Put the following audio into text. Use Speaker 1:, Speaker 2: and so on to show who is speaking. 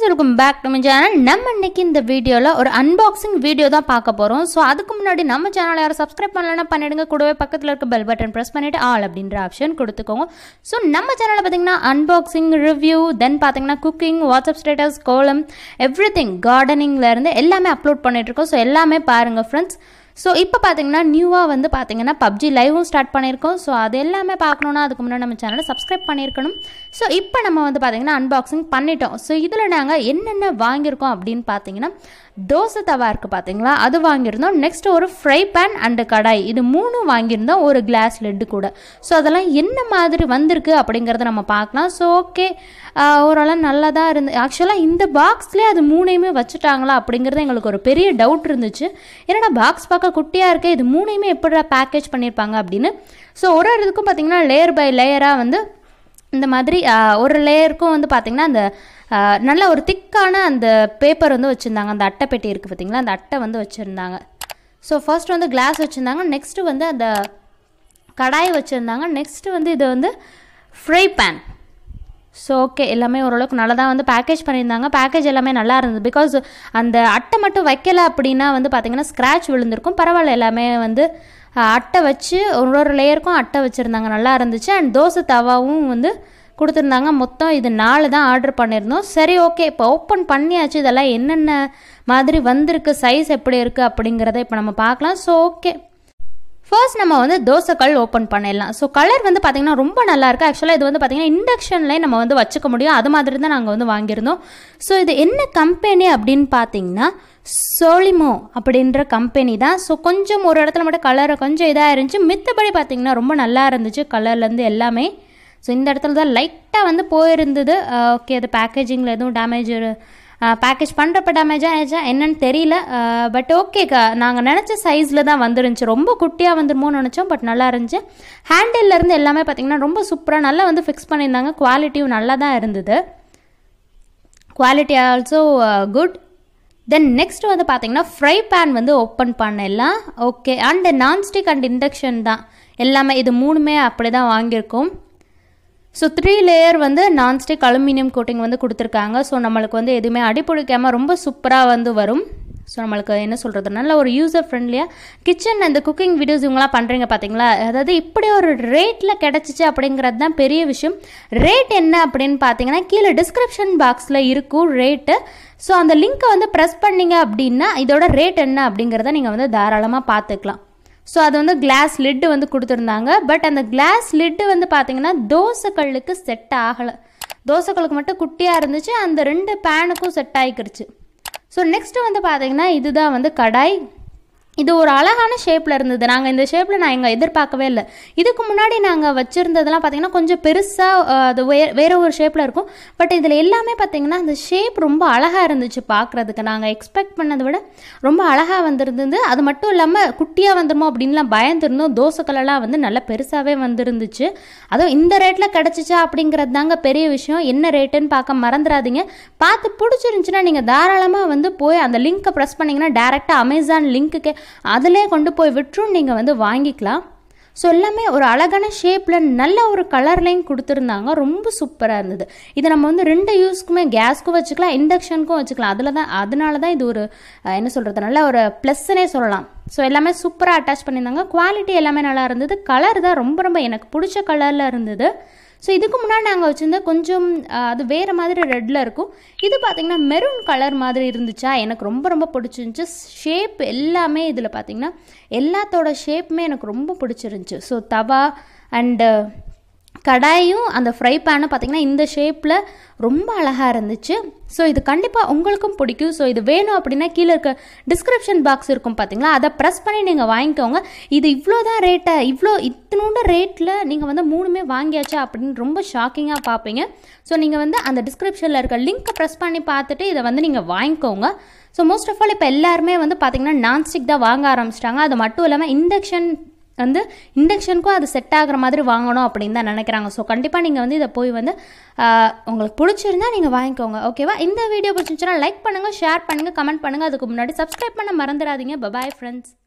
Speaker 1: friends welcome back to my channel நம்ம இன்னைக்கு இந்த வீடியோவில் ஒரு அன்பாக்சிங் வீடியோ தான் பார்க்க போகிறோம் ஸோ அதுக்கு முன்னாடி நம்ம சேனலை யாரும் சப்ஸ்கிரைப் பண்ணலன்னா பண்ணிடுங்க கூடவே பக்கத்தில் இருக்க பெல் பட்டன் ப்ரெஸ் பண்ணிவிட்டு ஆல் அப்படின்ற ஆப்ஷன் கொடுத்துக்கோங்க ஸோ நம்ம சேனலில் பார்த்தீங்கன்னா அன்பாக்சிங் ரிவ்யூ தென் பார்த்தீங்கன்னா குக்கிங் வாட்ஸ்அப் ஸ்டேட்டஸ் கோலம் எவ்ரி திங் கார்டனிங்லேருந்து எல்லாமே அப்லோட் பண்ணிகிட்ருக்கோம் ஸோ எல்லாமே பாருங்கள் ஃப்ரெண்ட்ஸ் ஸோ இப்போ பார்த்தீங்கன்னா நியூவாக வந்து பார்த்தீங்கன்னா பப்ஜி லைவும் ஸ்டார்ட் பண்ணியிருக்கோம் ஸோ அது எல்லாமே பார்க்கணுன்னா அதுக்கு முன்னாடி நம்ம சேனலை சப்ஸ்கிரைப் பண்ணியிருக்கணும் ஸோ இப்போ நம்ம வந்து பார்த்தீங்கன்னா அன்பாக்சிங் பண்ணிட்டோம் ஸோ இதில் நாங்கள் என்னென்ன வாங்கியிருக்கோம் அப்படின்னு பார்த்தீங்கன்னா தோசை தவா இருக்குது பார்த்தீங்களா அது வாங்கியிருந்தோம் நெக்ஸ்ட் ஒரு ஃப்ரை பேன் அண்டு கடாய் இது மூணும் வாங்கியிருந்தோம் ஒரு கிளாஸ் லெட்டு கூட ஸோ அதெல்லாம் என்ன மாதிரி வந்திருக்கு அப்படிங்கிறத நம்ம பார்க்கலாம் ஸோ ஓகே ஓரளவு நல்லா தான் இருந்து ஆக்சுவலாக இந்த பாக்ஸ்லேயே அது மூணையுமே வச்சுட்டாங்களா அப்படிங்கிறது எங்களுக்கு ஒரு பெரிய டவுட் இருந்துச்சு என்னடா பாக்ஸ் பார்க்க குட்டியாக இருக்கே இது மூணையுமே எப்படி பேக்கேஜ் பண்ணியிருப்பாங்க அப்படின்னு ஸோ ஒரு ஒரு இதுக்கும் பார்த்தீங்கன்னா லேயர் பை லேயராக வந்து இந்த மாதிரி ஆஹ், ஒரு லேயருக்கும் வந்து பார்த்திங்கன்னா அந்த ஆஹ், நல்ல ஒரு திக்கான அந்த பேப்பர் வந்து வச்சுருந்தாங்க அந்த அட்டை பெட்டி இருக்குது பார்த்தீங்களா அந்த அட்டை வந்து வச்சுருந்தாங்க ஸோ ஃபர்ஸ்ட் வந்து கிளாஸ் வச்சுருந்தாங்க நெக்ஸ்ட்டு வந்து அந்த கடாய் வச்சுருந்தாங்க நெக்ஸ்ட்டு வந்து இது வந்து ஃப்ரை பேன் ஸோ ஓகே எல்லாமே ஓரளவுக்கு நல்லா தான் வந்து பேக்கேஜ் பண்ணியிருந்தாங்க பேக்கேஜ் எல்லாமே நல்லா இருந்தது பிகாஸ் அந்த அட்டை மட்டும் வைக்கல அப்படின்னா வந்து பார்த்தீங்கன்னா ஸ்க்ராட்ச் விழுந்திருக்கும் பரவாயில்ல எல்லாமே வந்து அஹ், அட்டை வச்சு ஒரு ஒரு லேயருக்கும் அட்டை வச்சுருந்தாங்க நல்லா இருந்துச்சு அண்ட் தோசை தவாவும் வந்து கொடுத்துருந்தாங்க மொத்தம் இது நாலு தான் ஆர்டர் பண்ணியிருந்தோம் சரி ஓகே இப்போ ஓப்பன் பண்ணியாச்சு இதெல்லாம் என்னென்ன மாதிரி வந்திருக்கு சைஸ் எப்படி இருக்குது அப்படிங்கிறத இப்போ நம்ம பார்க்கலாம் ஸோ ஓகே ஃபர்ஸ்ட் நம்ம வந்து தோசைக்கல் ஓப்பன் பண்ணிடலாம் ஸோ கலர் வந்து பார்த்தீங்கன்னா ரொம்ப நல்லா இருக்கு ஆக்சுவலாக இது வந்து பார்த்தீங்கன்னா இண்டக்ஷன்லேயே நம்ம வந்து வச்சுக்க முடியும் அது மாதிரி தான் நாங்கள் வந்து வாங்கியிருந்தோம் ஸோ இது என்ன கம்பெனி அப்படின்னு பார்த்தீங்கன்னா சோலிமோ அப்படின்ற கம்பெனி தான் ஸோ கொஞ்சம் ஒரு இடத்துல மட்டும் கலர் கொஞ்சம் இதாக இருந்துச்சு மித்தபடி பார்த்தீங்கன்னா ரொம்ப நல்லா இருந்துச்சு கலர்லேருந்து எல்லாமே ஸோ இந்த இடத்துல தான் லைட்டாக வந்து போயிருந்தது ஓகே அது பேக்கேஜிங்கில் எதுவும் டேமேஜ் பேக்கேஜ் பண்ணுறப்ப டேமேஜ் ஆயிடுச்சா என்னன்னு தெரியல பட் ஓகே நாங்கள் நினச்ச சைஸில் தான் வந்துருந்துச்சு ரொம்ப குட்டியாக வந்துருமோன்னு நினச்சோம் பட் நல்லா இருந்துச்சு ஹேண்டில்ல இருந்து எல்லாமே பார்த்தீங்கன்னா ரொம்ப சூப்பராக நல்லா வந்து ஃபிக்ஸ் பண்ணியிருந்தாங்க குவாலிட்டியும் நல்லா தான் இருந்தது quality also good then next வந்து பார்த்தீங்கன்னா ஃப்ரை பேன் வந்து ஓப்பன் பண்ணலாம் okay and nonstick and induction தான் எல்லாமே இது மூணுமே அப்படி தான் வாங்கியிருக்கோம் ஸோ த்ரீ லேயர் வந்து நான்ஸ்டிக் அலுமினியம் கோட்டிங் வந்து கொடுத்துருக்காங்க ஸோ நம்மளுக்கு வந்து எதுவுமே அடி பிடிக்காம ரொம்ப சூப்பராக வந்து வரும் ஸோ நம்மளுக்கு என்ன சொல்கிறது நல்ல ஒரு யூசர் ஃப்ரெண்ட்லியாக கிச்சன் அந்த குக்கிங் வீடியோஸ் இவங்களாம் பண்ணுறீங்க பார்த்தீங்களா அதாவது இப்படி ஒரு ரேட்டில் கிடச்சிச்சு அப்படிங்கிறது தான் பெரிய விஷயம் ரேட் என்ன அப்படின்னு பார்த்தீங்கன்னா கீழே டிஸ்கிரிப்ஷன் பாக்ஸில் இருக்கும் ரேட்டு ஸோ அந்த லிங்க்கை வந்து ப்ரெஸ் பண்ணீங்க அப்படின்னா இதோட ரேட் என்ன அப்படிங்கிறத நீங்கள் வந்து தாராளமாக பார்த்துக்கலாம் ஸோ அது வந்து கிளாஸ் லிட்டு வந்து கொடுத்துருந்தாங்க பட் அந்த கிளாஸ் லிட்டு வந்து பார்த்தீங்கன்னா தோசைக்கல்லுக்கு செட் ஆகலை தோசைக்கல்லுக்கு மட்டும் குட்டியாக இருந்துச்சு அந்த ரெண்டு பேனுக்கும் செட் ஆகிக்கிருச்சு ஸோ நெக்ஸ்ட்டு வந்து பார்த்தீங்கன்னா இதுதான் வந்து கடாய் இது ஒரு அழகான ஷேப்பில் இருந்தது நாங்கள் இந்த ஷேப்பில் நான் எங்கள் எதிர்பார்க்கவே இல்லை இதுக்கு முன்னாடி நாங்கள் வச்சுருந்ததெல்லாம் பார்த்தீங்கன்னா கொஞ்சம் பெருசாக அது வே வேற ஒரு ஷேப்பில் இருக்கும் பட் இதில் எல்லாமே பார்த்தீங்கன்னா அந்த ஷேப் ரொம்ப அழகாக இருந்துச்சு பார்க்குறதுக்கு நாங்கள் எக்ஸ்பெக்ட் பண்ணதை விட ரொம்ப அழகாக வந்திருந்தது அது மட்டும் இல்லாமல் குட்டியாக வந்துருமோ அப்படின்லாம் பயந்துருந்தோம் தோசைக்கல்லாம் வந்து நல்லா பெருசாகவே வந்துருந்துச்சு அதுவும் இந்த ரேட்டில் கிடச்சிச்சா அப்படிங்கிறது தாங்க பெரிய விஷயம் என்ன ரேட்டுன்னு பார்க்க மறந்துடாதீங்க பார்த்து பிடிச்சிருந்துச்சுன்னா நீங்கள் தாராளமாக வந்து போய் அந்த லிங்க்கை ப்ரெஸ் பண்ணிங்கன்னா டேரெக்டாக அமேசான் லிங்க்குக்கு அதிலே கொண்டு போய் விட்டுரும் நீங்கள் வந்து வாங்கிக்கலாம் ஸோ எல்லாமே ஒரு அழகான ஷேப்பில் நல்ல ஒரு கலர்லையும் கொடுத்துருந்தாங்க ரொம்ப சூப்பராக இருந்தது இது நம்ம வந்து ரெண்டு யூஸ்க்குமே கேஸ்க்கும் வச்சுக்கலாம் இண்டக்ஷனுக்கும் வச்சுக்கலாம் அதில் தான் அதனால தான் இது ஒரு அஹ், என்ன சொல்கிறது நல்ல ஒரு ப்ளஸ்ஸுனே சொல்லலாம் ஸோ எல்லாமே சூப்பராக அட்டாச் பண்ணியிருந்தாங்க குவாலிட்டி எல்லாமே நல்லா இருந்தது கலர் தான் ரொம்ப ரொம்ப எனக்கு பிடிச்ச கலரில் இருந்தது ஸோ இதுக்கு முன்னாடி நாங்கள் வச்சுருந்த கொஞ்சம் அஹ், அது வேறு மாதிரி ரெட்டில் இருக்கும் இது பார்த்திங்கன்னா மெரூன் கலர் மாதிரி இருந்துச்சா எனக்கு ரொம்ப ரொம்ப பிடிச்சிருந்துச்சு ஷேப் எல்லாமே இதில் பார்த்திங்கன்னா எல்லாத்தோட ஷேப்புமே எனக்கு ரொம்ப பிடிச்சிருந்துச்சு ஸோ தவா அண்டு கடாயும் அந்த ஃப்ரை பேனும் பார்த்திங்கன்னா இந்த ஷேப்பில் ரொம்ப அழகாக இருந்துச்சு ஸோ இது கண்டிப்பாக உங்களுக்கும் பிடிக்கும் ஸோ இது வேணும் அப்படின்னா கீழே இருக்க டிஸ்கிரிப்ஷன் பாக்ஸ் இருக்கும் பார்த்தீங்களா அதை ப்ரெஸ் பண்ணி நீங்கள் வாங்கிக்கோங்க இது இவ்வளோ தான் ரேட்டை இவ்வளோ இத்தினோண்ட ரேட்டில் நீங்கள் வந்து மூணுமே வாங்கியாச்சா அப்படின்னு ரொம்ப ஷாக்கிங்காக பார்ப்பீங்க ஸோ நீங்கள் வந்து அந்த டிஸ்கிரிப்ஷனில் இருக்க லிங்க்கை ப்ரெஸ் பண்ணி பார்த்துட்டு இதை வந்து நீங்கள் வாங்கிக்கோங்க ஸோ மோஸ்ட் ஆஃப் ஆல் இப்போ எல்லாருமே வந்து பார்த்திங்கன்னா நான்ஸ்டிக் தான் வாங்க ஆரம்பிச்சிட்டாங்க அது மட்டும் இல்லாமல் இண்டக்ஷன் வந்து இண்டக்ஷனுக்கும் அது செட் ஆகுற மாதிரி வாங்கணும் அப்படின்னு தான் நினைக்கிறாங்க ஸோ கண்டிப்பாக நீங்கள் வந்து இதை போய் வந்து ஆஹ், உங்களுக்கு பிடிச்சிருந்தா நீங்கள் வாங்கிக்கோங்க ஓகேவா இந்த வீடியோ பிடிச்சிருந்துச்சுன்னா லைக் பண்ணுங்கள் ஷேர் பண்ணுங்கள் கமெண்ட் பண்ணுங்கள் அதுக்கு முன்னாடி சப்ஸ்கிரைப் பண்ண மறந்துடாதீங்க பபாய் ஃப்ரெண்ட்ஸ்